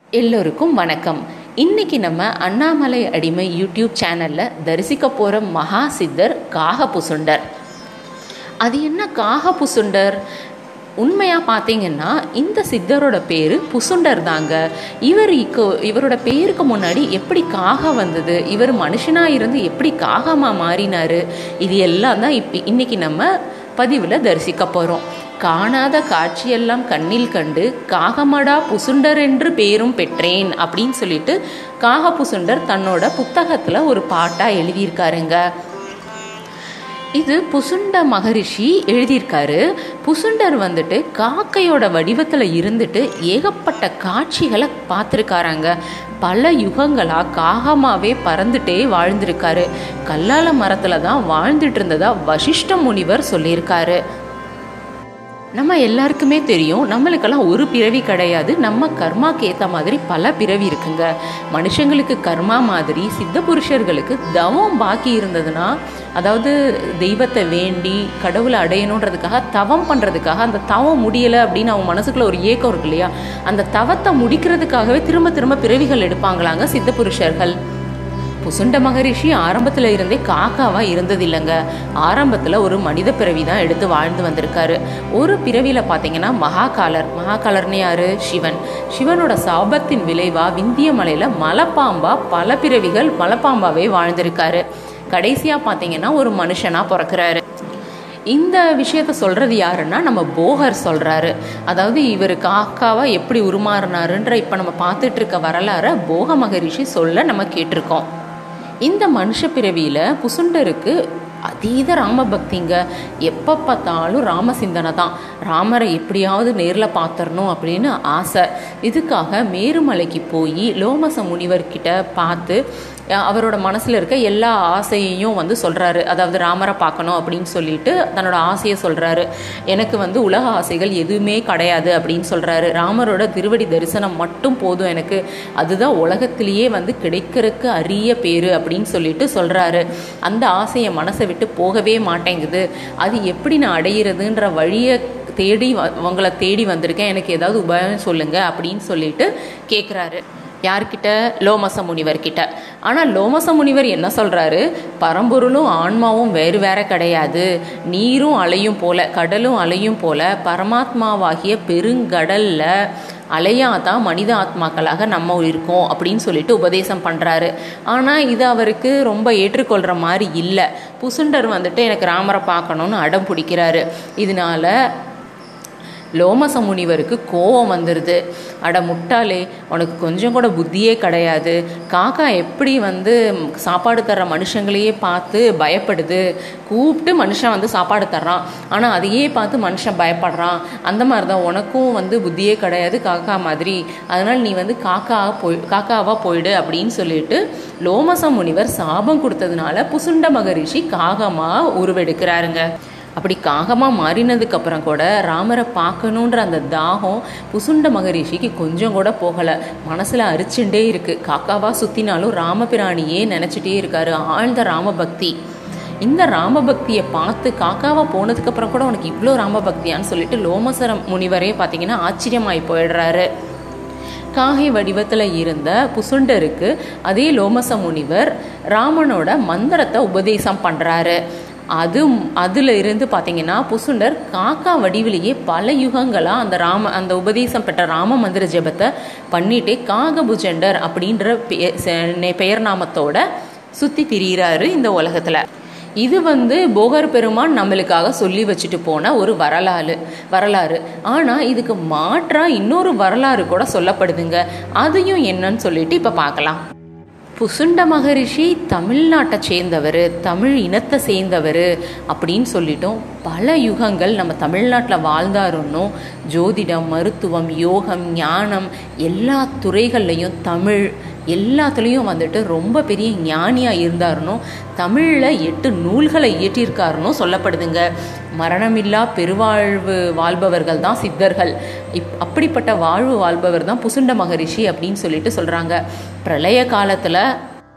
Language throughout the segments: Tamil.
எல்லோருக்கும் வணக்கம் இன்னைக்கு நம்ம அண்ணாமலை அடிமை யூடியூப் சேனலில் தரிசிக்க போகிற மகா சித்தர் காகபுசுண்டர் அது என்ன காகபுசுண்டர் உண்மையாக பார்த்தீங்கன்னா இந்த சித்தரோட பேர் புசுண்டர் தாங்க இவர் இக்கு இவரோட பேருக்கு முன்னாடி எப்படி காகம் வந்தது இவர் மனுஷனாக இருந்து எப்படி காகமாக மாறினார் இது எல்லாம் தான் இப்போ இன்னைக்கு நம்ம பதிவில் தரிசிக்க போகிறோம் காணாத காட்சியெல்லாம் கண்ணில் கண்டு காகமடா புசுண்டர் என்று பேரும் பெற்றேன் அப்படின்னு சொல்லிட்டு காக புசுண்டர் தன்னோட புத்தகத்தில் ஒரு பாட்டாக எழுதியிருக்காருங்க இது புசுண்ட மகரிஷி எழுதியிருக்காரு புசுண்டர் வந்துட்டு காக்கையோட வடிவத்தில் இருந்துட்டு ஏகப்பட்ட காட்சிகளை பார்த்துருக்காராங்க பல யுகங்களாக காகமாகவே பறந்துட்டே வாழ்ந்திருக்காரு கல்லால மரத்தில் தான் வாழ்ந்துட்டு இருந்ததா வசிஷ்ட முனிவர் சொல்லியிருக்காரு நம்ம எல்லாருக்குமே தெரியும் நம்மளுக்கெல்லாம் ஒரு பிறவி கிடையாது நம்ம கர்மாக்கு ஏற்ற மாதிரி பல பிறவி இருக்குங்க மனுஷங்களுக்கு கர்மா மாதிரி சித்த புருஷர்களுக்கு தவம் பாக்கி இருந்ததுன்னா அதாவது தெய்வத்தை வேண்டி கடவுளை அடையணுன்றதுக்காக தவம் பண்ணுறதுக்காக அந்த தவம் முடியலை அப்படின்னு அவங்க மனசுக்குள்ள ஒரு ஏக்கம் இருக்கு இல்லையா அந்த தவத்தை முடிக்கிறதுக்காகவே திரும்ப திரும்ப பிறவிகள் எடுப்பாங்களாங்க சித்த புருஷர்கள் புசுண்ட மகரிஷி ஆரம்பத்தில் இருந்தே காக்காவாக இருந்ததில்லைங்க ஆரம்பத்தில் ஒரு மனித பிறவி தான் எடுத்து வாழ்ந்து வந்திருக்காரு ஒரு பிறவியில் பார்த்தீங்கன்னா மகாகாலர் மகாகாலர்னு யாரு சிவன் சிவனோட சாபத்தின் விளைவாக விந்திய மலையில் மலைப்பாம்பா பல பிறவிகள் மலைப்பாம்பாவே வாழ்ந்திருக்காரு கடைசியாக பார்த்தீங்கன்னா ஒரு மனுஷனாக பிறக்கிறாரு இந்த விஷயத்த சொல்கிறது யாருன்னா நம்ம போகர் சொல்கிறாரு அதாவது இவர் காக்காவா எப்படி உருமாறினாருன்ற இப்போ நம்ம பார்த்துட்டு இருக்க வரலாறை போக மகரிஷி சொல்ல நம்ம கேட்டிருக்கோம் இந்த மனுஷ பிறவியில் புசுண்டருக்கு அதீத ராம பக்திங்க எப்போ பார்த்தாலும் ராம சிந்தனை தான் ராமரை எப்படியாவது நேரில் பார்த்துடணும் அப்படின்னு ஆசை இதுக்காக மேருமலைக்கு போய் லோமச முனிவர்கிட்ட பார்த்து அவரோட மனசில் இருக்க எல்லா ஆசையையும் வந்து சொல்கிறாரு அதாவது ராமரை பார்க்கணும் அப்படின்னு சொல்லிட்டு தன்னோட ஆசையை சொல்கிறாரு எனக்கு வந்து உலக ஆசைகள் எதுவுமே கிடையாது அப்படின்னு சொல்கிறாரு ராமரோட திருவடி தரிசனம் மட்டும் போதும் எனக்கு அதுதான் உலகத்திலேயே வந்து கிடைக்கிறதுக்கு அரிய பேர் அப்படின்னு சொல்லிட்டு சொல்கிறாரு அந்த ஆசையை மனசை விட்டு போகவே மாட்டேங்குது அது எப்படி நான் அடையிறதுன்ற வழியை தேடி உங்களை தேடி வந்திருக்கேன் எனக்கு ஏதாவது உபாயம் சொல்லுங்கள் அப்படின்னு சொல்லிட்டு கேட்குறாரு யார்கிட்ட லோமச முனிவர்கிட்ட ஆனால் லோமச முனிவர் என்ன சொல்கிறாரு பரம்பொருளும் ஆன்மாவும் வேறு வேற கிடையாது நீரும் அலையும் போல கடலும் அலையும் போல பரமாத்மாவாகிய பெருங்கடலில் அலையாதான் மனித ஆத்மாக்களாக நம்ம இருக்கோம் அப்படின்னு சொல்லிட்டு உபதேசம் பண்ணுறாரு ஆனால் இது அவருக்கு ரொம்ப ஏற்றுக்கொள்கிற மாதிரி இல்லை புசுண்டர் வந்துட்டு எனக்கு ராமரை பார்க்கணுன்னு அடம் பிடிக்கிறாரு இதனால லோமச முனிவருக்கு கோவம் வந்துடுது அட முட்டாளே உனக்கு கொஞ்சம் கூட புத்தியே கிடையாது காக்கா எப்படி வந்து சாப்பாடு தர்ற மனுஷங்களையே பார்த்து பயப்படுது கூப்பிட்டு மனுஷன் வந்து சாப்பாடு தர்றான் ஆனால் அதையே பார்த்து மனுஷன் பயப்படுறான் அந்த மாதிரி தான் உனக்கும் வந்து புத்தியே கிடையாது காக்கா மாதிரி அதனால் நீ வந்து காக்கா போய் காக்காவாக போயிடு அப்படின்னு சொல்லிட்டு லோமச முனிவர் சாபம் கொடுத்ததுனால புசுண்ட மகரிஷி காகமாக உருவெடுக்கிறாருங்க அப்படி காகமாக மாறினதுக்கப்புறம் கூட ராமரை பார்க்கணுன்ற அந்த தாகம் புசுண்ட மகரிஷிக்கு கொஞ்சம் கூட போகலை மனசில் அரிச்சுட்டே இருக்குது காக்காவாக சுற்றினாலும் ராமபிராணியே நினச்சிட்டே இருக்காரு ஆழ்ந்த ராமபக்தி இந்த ராமபக்தியை பார்த்து காக்காவாக போனதுக்கப்புறம் கூட உனக்கு இவ்வளோ ராமபக்தியான்னு சொல்லிட்டு லோமசர முனிவரே பார்த்தீங்கன்னா ஆச்சரியமாகி போயிடுறாரு காகை வடிவத்தில் இருந்த புசுண்டருக்கு அதே லோமச முனிவர் ராமனோட மந்திரத்தை உபதேசம் பண்ணுறாரு அது அதில் இருந்து பார்த்தீங்கன்னா புசுண்டர் காக்கா வடிவிலேயே பல யுகங்களாக அந்த ராம அந்த உபதேசம் பெற்ற ராம மந்திர ஜபத்தை பண்ணிட்டே காகபுஜண்டர் அப்படின்ற பெயர் நாமத்தோட சுற்றி திரியிறாரு இந்த உலகத்தில் இது வந்து போகர் பெருமான் நம்மளுக்காக சொல்லி வச்சுட்டு போன ஒரு வரலாறு வரலாறு ஆனால் இதுக்கு மாற்றாக இன்னொரு வரலாறு கூட சொல்லப்படுதுங்க அதையும் என்னன்னு சொல்லிட்டு இப்போ பார்க்கலாம் புசுண்ட மகரிஷி தமிழ்நாட்டை சேர்ந்தவர் தமிழ் இனத்தை சேர்ந்தவர் அப்படின்னு சொல்லிட்டோம் பல யுகங்கள் நம்ம தமிழ்நாட்டில் வாழ்ந்தாருன்னும் ஜோதிடம் மருத்துவம் யோகம் ஞானம் எல்லா துறைகள்லையும் தமிழ் எல்லாத்துலேயும் வந்துட்டு ரொம்ப பெரிய ஞானியாக இருந்தாருனும் தமிழில் எட்டு நூல்களை இயற்றியிருக்காருனும் சொல்லப்படுதுங்க மரணமில்லா பெருவாழ்வு வாழ்பவர்கள் தான் சித்தர்கள் இப் அப்படிப்பட்ட வாழ்வு வாழ்பவர் தான் புசுண்ட மகரிஷி அப்படின்னு சொல்லிட்டு சொல்கிறாங்க பிரளய காலத்தில்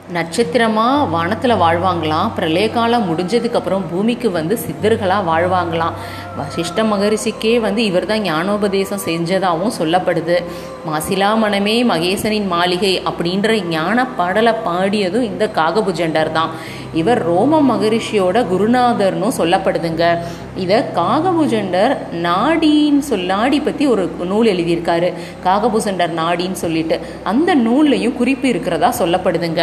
நட்சத்திரமாக வானத்தில் வாழ்வாங்களாம் பிரளய காலம் முடிஞ்சதுக்கப்புறம் பூமிக்கு வந்து சித்தர்களாக வாழ்வாங்களாம் வசிஷ்ட மகரிஷிக்கே வந்து இவர் தான் ஞானோபதேசம் செஞ்சதாகவும் சொல்லப்படுது மாசிலா மனமே மகேசனின் மாளிகை அப்படின்ற ஞான பாடலை பாடியதும் இந்த காகபுஜண்டர் தான் இவர் ரோம மகரிஷியோட குருநாதர்னு சொல்லப்படுதுங்க இதை காகபுஜண்டர் நாடின்னு சொல் நாடி பற்றி ஒரு நூல் எழுதியிருக்காரு காகபுஜண்டர் நாடின்னு சொல்லிட்டு அந்த நூல்லையும் குறிப்பு இருக்கிறதா சொல்லப்படுதுங்க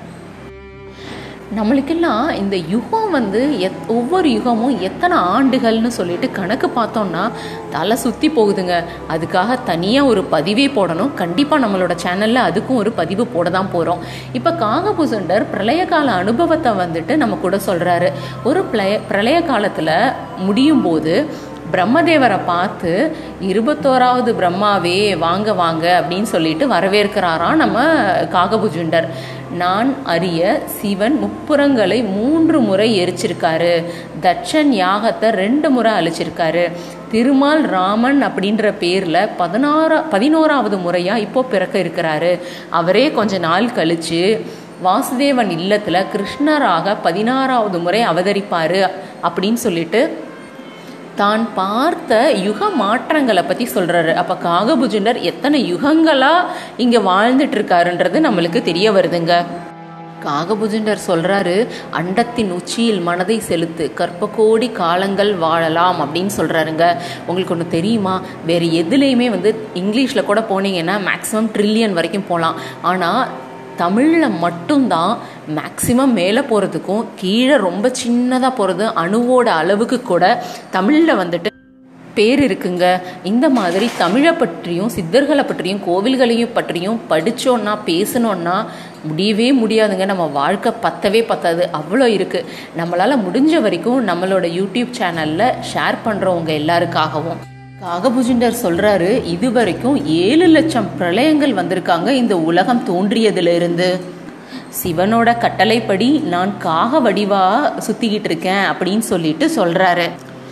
நம்மளுக்கெல்லாம் இந்த யுகம் வந்து எத் ஒவ்வொரு யுகமும் எத்தனை ஆண்டுகள்னு சொல்லிட்டு கணக்கு பார்த்தோம்னா தலை சுற்றி போகுதுங்க அதுக்காக தனியாக ஒரு பதிவே போடணும் கண்டிப்பாக நம்மளோட சேனலில் அதுக்கும் ஒரு பதிவு போட தான் போகிறோம் இப்போ காகபுசண்டர் பிரளய கால அனுபவத்தை வந்துட்டு நம்ம கூட சொல்கிறாரு ஒரு பிரளய பிரளய காலத்தில் முடியும் போது பிரம்மதேவரை பார்த்து இருபத்தோராவது பிரம்மாவே வாங்க வாங்க அப்படின்னு சொல்லிட்டு வரவேற்கிறாராம் நம்ம காகபுஜுண்டர் நான் அறிய சிவன் முப்புறங்களை மூன்று முறை எரிச்சிருக்காரு தட்சன் யாகத்தை ரெண்டு முறை அழிச்சிருக்காரு திருமால் ராமன் அப்படின்ற பேரில் பதினாறா பதினோராவது முறையாக இப்போ பிறக்க இருக்கிறாரு அவரே கொஞ்ச நாள் கழிச்சு வாசுதேவன் இல்லத்தில் கிருஷ்ணராக பதினாறாவது முறை அவதரிப்பார் அப்படின்னு சொல்லிட்டு தான் பார்த்த யுக மாற்றங்களை பற்றி சொல்கிறாரு அப்போ காகபுஜண்டர் எத்தனை யுகங்களாக இங்கே வாழ்ந்துட்டு இருக்காருன்றது நம்மளுக்கு தெரிய வருதுங்க காகபுஜண்டர் சொல்கிறாரு அண்டத்தின் உச்சியில் மனதை செலுத்து கற்ப கோடி காலங்கள் வாழலாம் அப்படின்னு சொல்கிறாருங்க உங்களுக்கு ஒன்று தெரியுமா வேறு எதுலேயுமே வந்து இங்கிலீஷில் கூட போனீங்கன்னா மேக்ஸிமம் ட்ரில்லியன் வரைக்கும் போகலாம் ஆனால் தமிழில் மட்டும்தான் மேக்சிமம் மேலே போகிறதுக்கும் கீழே ரொம்ப சின்னதாக போகிறது அணுவோட அளவுக்கு கூட தமிழில் வந்துட்டு பேர் இருக்குங்க இந்த மாதிரி தமிழை பற்றியும் சித்தர்களை பற்றியும் கோவில்களையும் பற்றியும் படித்தோன்னா பேசணுன்னா முடியவே முடியாதுங்க நம்ம வாழ்க்கை பத்தவே பத்தாது அவ்வளோ இருக்குது நம்மளால் முடிஞ்ச வரைக்கும் நம்மளோட யூடியூப் சேனலில் ஷேர் பண்ணுறவங்க எல்லாருக்காகவும் காகபுஜிண்டர் சொல்றாரு இது வரைக்கும் ஏழு லட்சம் பிரளயங்கள் வந்திருக்காங்க இந்த உலகம் தோன்றியதிலிருந்து சிவனோட கட்டளைப்படி நான் காக வடிவா சுத்திக்கிட்டு இருக்கேன் அப்படின்னு சொல்லிட்டு சொல்றாரு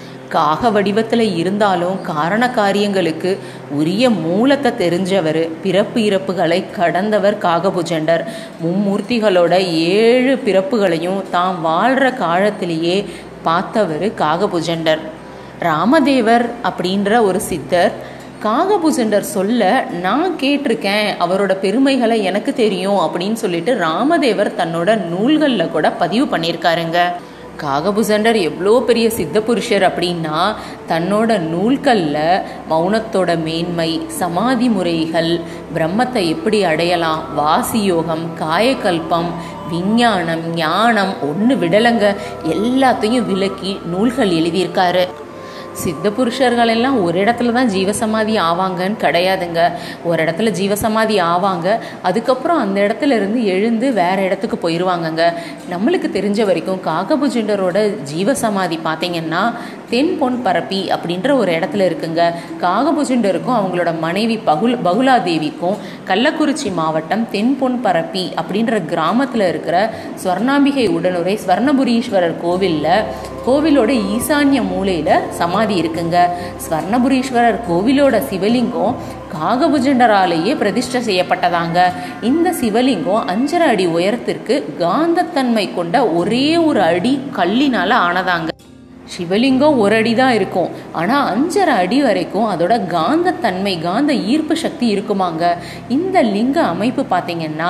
காக வடிவத்தில் இருந்தாலும் காரண காரியங்களுக்கு உரிய மூலத்தை தெரிஞ்சவர் பிறப்பு இறப்புகளை கடந்தவர் காகபுஜண்டர் மும்மூர்த்திகளோட ஏழு பிறப்புகளையும் தாம் வாழ்கிற காலத்திலேயே பார்த்தவர் காகபுஜண்டர் ராமதேவர் அப்படின்ற ஒரு சித்தர் காகபுசண்டர் சொல்ல நான் கேட்டிருக்கேன் அவரோட பெருமைகளை எனக்கு தெரியும் அப்படின்னு சொல்லிட்டு ராமதேவர் தன்னோட நூல்களில் கூட பதிவு பண்ணியிருக்காருங்க காகபுசண்டர் எவ்வளோ பெரிய சித்த புருஷர் அப்படின்னா தன்னோட நூல்களில் மௌனத்தோட மேன்மை சமாதி முறைகள் பிரம்மத்தை எப்படி அடையலாம் வாசி யோகம் காயக்கல்பம் விஞ்ஞானம் ஞானம் ஒன்று விடலைங்க எல்லாத்தையும் விளக்கி நூல்கள் எழுதியிருக்காரு சித்த புருஷர்கள் எல்லாம் ஒரு இடத்துல தான் ஜீவசமாதி ஆவாங்கன்னு கிடையாதுங்க ஒரு இடத்துல ஜீவசமாதி ஆவாங்க அதுக்கப்புறம் அந்த இடத்துல இருந்து எழுந்து வேற இடத்துக்கு போயிடுவாங்கங்க நம்மளுக்கு தெரிஞ்ச வரைக்கும் காகபுஜண்டரோட ஜீவசமாதி பார்த்தீங்கன்னா தென் பொன் பரப்பி அப்படின்ற ஒரு இடத்துல இருக்குங்க காகபுஜண்டருக்கும் அவங்களோட மனைவி பகுல் பகுலாதேவிக்கும் கள்ளக்குறிச்சி மாவட்டம் தென் பொன் பரப்பி அப்படின்ற கிராமத்தில் இருக்கிற ஸ்வர்ணாம்பிகை உடனுரை ஸ்வர்ணபுரீஸ்வரர் கோவிலில் கோவிலோட ஈசான்ய மூலையில் சமாதி இருக்குங்க ஸ்வர்ணபுரீஸ்வரர் கோவிலோட சிவலிங்கம் காகபுஜண்டராலேயே பிரதிஷ்டை செய்யப்பட்டதாங்க இந்த சிவலிங்கம் அஞ்சரை அடி உயரத்திற்கு காந்தத்தன்மை கொண்ட ஒரே ஒரு அடி கல்லினால ஆனதாங்க சிவலிங்கம் ஒரு அடி தான் இருக்கும் ஆனால் அஞ்சரை அடி வரைக்கும் அதோட காந்தத்தன்மை காந்த ஈர்ப்பு சக்தி இருக்குமாங்க இந்த லிங்க அமைப்பு பார்த்தீங்கன்னா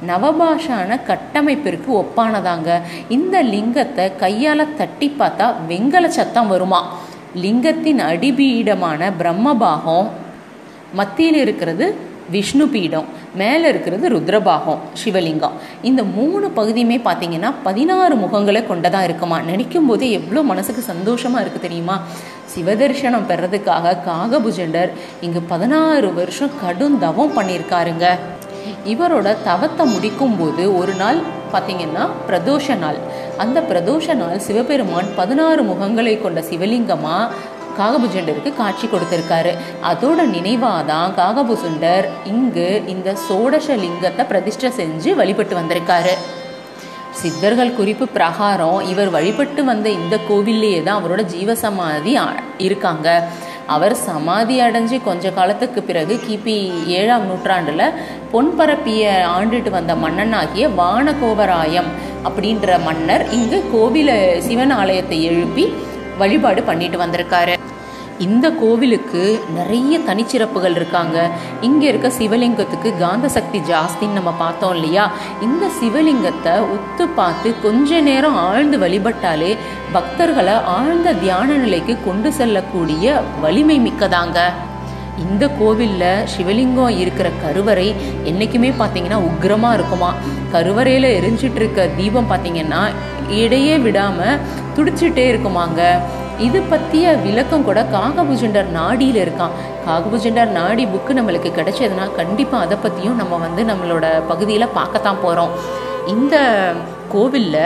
நவபாஷான கட்டமைப்பிற்கு ஒப்பானதாங்க இந்த லிங்கத்தை கையால் தட்டி பார்த்தா வெங்கல சத்தம் வருமா லிங்கத்தின் அடிபீடமான பிரம்மபாகம் மத்தியில் இருக்கிறது விஷ்ணு பீடம் மேலே இருக்கிறது ருத்ரபாகம் சிவலிங்கம் இந்த மூணு பகுதியுமே பார்த்தீங்கன்னா பதினாறு முகங்களை கொண்டதாக இருக்குமா நினைக்கும் போதே எவ்வளோ மனசுக்கு சந்தோஷமாக இருக்குது தெரியுமா சிவதர்ஷனம் பெறதுக்காக காகபுஜண்டர் இங்கு பதினாறு வருஷம் கடும் தவம் பண்ணியிருக்காருங்க இவரோட தவத்தை முடிக்கும் போது ஒரு நாள் பார்த்தீங்கன்னா பிரதோஷ நாள் அந்த பிரதோஷ நாள் சிவபெருமான் பதினாறு முகங்களை கொண்ட சிவலிங்கமாக காகபுஜண்டருக்கு காட்சி கொடுத்திருக்காரு அதோட நினைவாக தான் காகபுசுண்டர் இங்கு இந்த சோடச லிங்கத்தை பிரதிஷ்டை செஞ்சு வழிபட்டு வந்திருக்காரு சித்தர்கள் குறிப்பு பிரகாரம் இவர் வழிபட்டு வந்த இந்த கோவில்லையே தான் அவரோட ஜீவசமாதி இருக்காங்க அவர் சமாதி அடைஞ்சு கொஞ்ச காலத்துக்கு பிறகு கிபி ஏழாம் நூற்றாண்டில் பொன்பரப்பிய ஆண்டுட்டு வந்த மன்னனாகிய வானகோபராயம் அப்படின்ற மன்னர் இங்கு கோவில சிவன் ஆலயத்தை எழுப்பி வழிபாடு பண்ணிட்டு வந்திருக்காரு இந்த கோவிலுக்கு நிறைய தனிச்சிறப்புகள் இருக்காங்க இங்கே இருக்க சிவலிங்கத்துக்கு காந்த சக்தி ஜாஸ்தின்னு நம்ம பார்த்தோம் இல்லையா இந்த சிவலிங்கத்தை உத்து பார்த்து கொஞ்ச நேரம் ஆழ்ந்து வழிபட்டாலே பக்தர்களை ஆழ்ந்த தியான நிலைக்கு கொண்டு செல்லக்கூடிய வலிமை மிக்கதாங்க இந்த கோவிலில் சிவலிங்கம் இருக்கிற கருவறை என்றைக்குமே பார்த்தீங்கன்னா உக்ரமாக இருக்குமா கருவறையில் எரிஞ்சிட்டு இருக்க தீபம் பார்த்தீங்கன்னா இடையே விடாமல் துடிச்சிட்டே இருக்குமாங்க இது பற்றிய விளக்கம் கூட காகபுஜண்டர் நாடியில் இருக்கான் காகபுஜண்டர் நாடி புக்கு நம்மளுக்கு கிடைச்சதுன்னா கண்டிப்பாக அதை பற்றியும் நம்ம வந்து நம்மளோட பகுதியில் பார்க்கத்தான் போகிறோம் இந்த கோவிலில்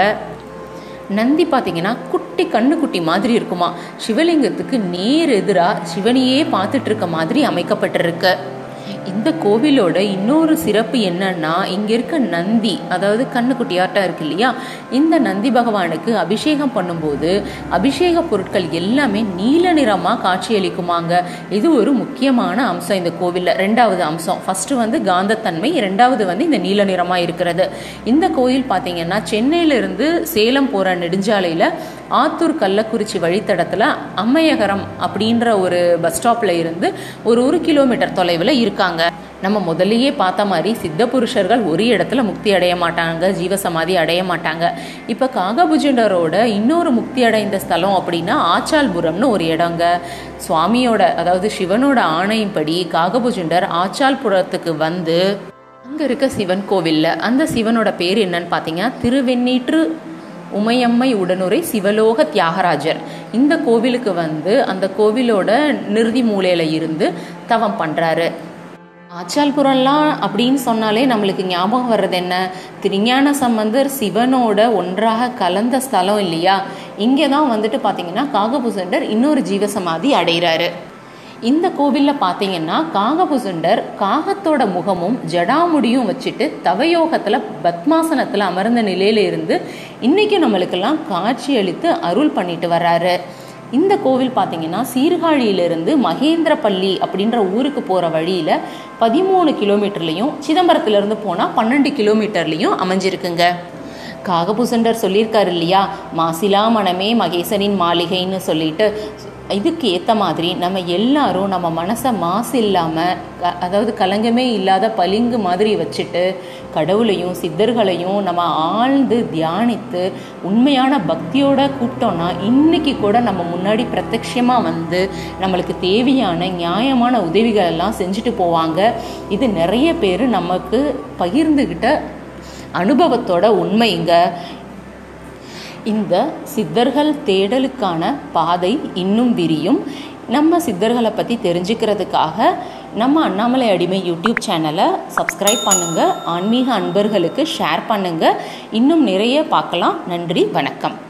நந்தி பார்த்தீங்கன்னா குட்டி கண்ணுக்குட்டி மாதிரி இருக்குமா சிவலிங்கத்துக்கு நேர் எதிராக சிவனையே பார்த்துட்டு இருக்க மாதிரி அமைக்கப்பட்டிருக்கு இந்த கோவிலோட இன்னொரு சிறப்பு என்னன்னா இங்கே இருக்க நந்தி அதாவது கண்ணுக்குட்டியாட்டம் இருக்கு இல்லையா இந்த நந்தி பகவானுக்கு அபிஷேகம் பண்ணும்போது அபிஷேக பொருட்கள் எல்லாமே நீல நிறமாக காட்சியளிக்குமாங்க இது ஒரு முக்கியமான அம்சம் இந்த கோவிலில் ரெண்டாவது அம்சம் ஃபஸ்ட்டு வந்து காந்தத்தன்மை ரெண்டாவது வந்து இந்த நீல நிறமாக இருக்கிறது இந்த கோயில் பார்த்தீங்கன்னா சென்னையிலிருந்து சேலம் போகிற நெடுஞ்சாலையில் ஆத்தூர் கள்ளக்குறிச்சி வழித்தடத்தில் அம்மையகரம் அப்படின்ற ஒரு பஸ் ஸ்டாப்பில் இருந்து ஒரு ஒரு கிலோமீட்டர் தொலைவில் இருக்காங்க நம்ம முதல்லயே பார்த்த மாதிரி சித்த புருஷர்கள் ஒரு இடத்துல முக்தி அடைய மாட்டாங்க ஜீவசமாதி அடைய மாட்டாங்க இப்போ காகபுஜண்டரோட இன்னொரு முக்தி அடைந்த ஸ்தலம் அப்படின்னா ஆச்சால்புரம்னு ஒரு இடங்க சுவாமியோட அதாவது சிவனோட ஆணையின்படி காகபுஜண்டர் ஆச்சால்புரத்துக்கு வந்து அங்கே இருக்க சிவன் கோவிலில் அந்த சிவனோட பேர் என்னன்னு பார்த்தீங்கன்னா திருவெண்ணீற்று உமையம்மை உடனுரை சிவலோக தியாகராஜர் இந்த கோவிலுக்கு வந்து அந்த கோவிலோட நிறுதி மூலையில் இருந்து தவம் பண்ணுறாரு ஆச்சால்புரம்லாம் அப்படின்னு சொன்னாலே நம்மளுக்கு ஞாபகம் வர்றது என்ன திருஞான சம்பந்தர் சிவனோட ஒன்றாக கலந்த ஸ்தலம் இல்லையா இங்கே தான் வந்துட்டு பார்த்தீங்கன்னா காகபுசண்டர் இன்னொரு ஜீவசமாதி அடைகிறாரு இந்த கோவிலில் பார்த்தீங்கன்னா காகபுசுண்டர் காகத்தோட முகமும் ஜடாமுடியும் வச்சுட்டு தவயோகத்தில் பத்மாசனத்தில் அமர்ந்த நிலையில இருந்து இன்னைக்கு நம்மளுக்கெல்லாம் காட்சி அளித்து அருள் பண்ணிட்டு வர்றாரு இந்த கோவில் பார்த்தீங்கன்னா சீர்காழியிலிருந்து மகேந்திரப்பள்ளி அப்படின்ற ஊருக்கு போகிற வழியில் பதிமூணு கிலோமீட்டர்லையும் சிதம்பரத்துலேருந்து போனால் பன்னெண்டு கிலோமீட்டர்லையும் அமைஞ்சிருக்குங்க காகபூசண்டர் சொல்லியிருக்காரு இல்லையா மாசிலா மனமே மகேசனின் மாளிகைன்னு சொல்லிட்டு இதுக்கு ஏற்ற மாதிரி நம்ம எல்லாரும் நம்ம மனசை மாசு இல்லாமல் க அதாவது கலங்கமே இல்லாத பளிங்கு மாதிரி வச்சுட்டு கடவுளையும் சித்தர்களையும் நம்ம ஆழ்ந்து தியானித்து உண்மையான பக்தியோட கூப்பிட்டோன்னா இன்னைக்கு கூட நம்ம முன்னாடி பிரத்யட்சமாக வந்து நம்மளுக்கு தேவையான நியாயமான உதவிகள் எல்லாம் செஞ்சுட்டு போவாங்க இது நிறைய பேர் நமக்கு பகிர்ந்துக்கிட்ட அனுபவத்தோட உண்மைங்க இந்த சித்தர்கள் தேடலுக்கான பாதை இன்னும் விரியும் நம்ம சித்தர்களை பற்றி தெரிஞ்சுக்கிறதுக்காக நம்ம அண்ணாமலை அடிமை யூடியூப் சேனலை சப்ஸ்கிரைப் பண்ணுங்கள் ஆன்மீக அன்பர்களுக்கு ஷேர் பண்ணுங்கள் இன்னும் நிறைய பார்க்கலாம் நன்றி வணக்கம்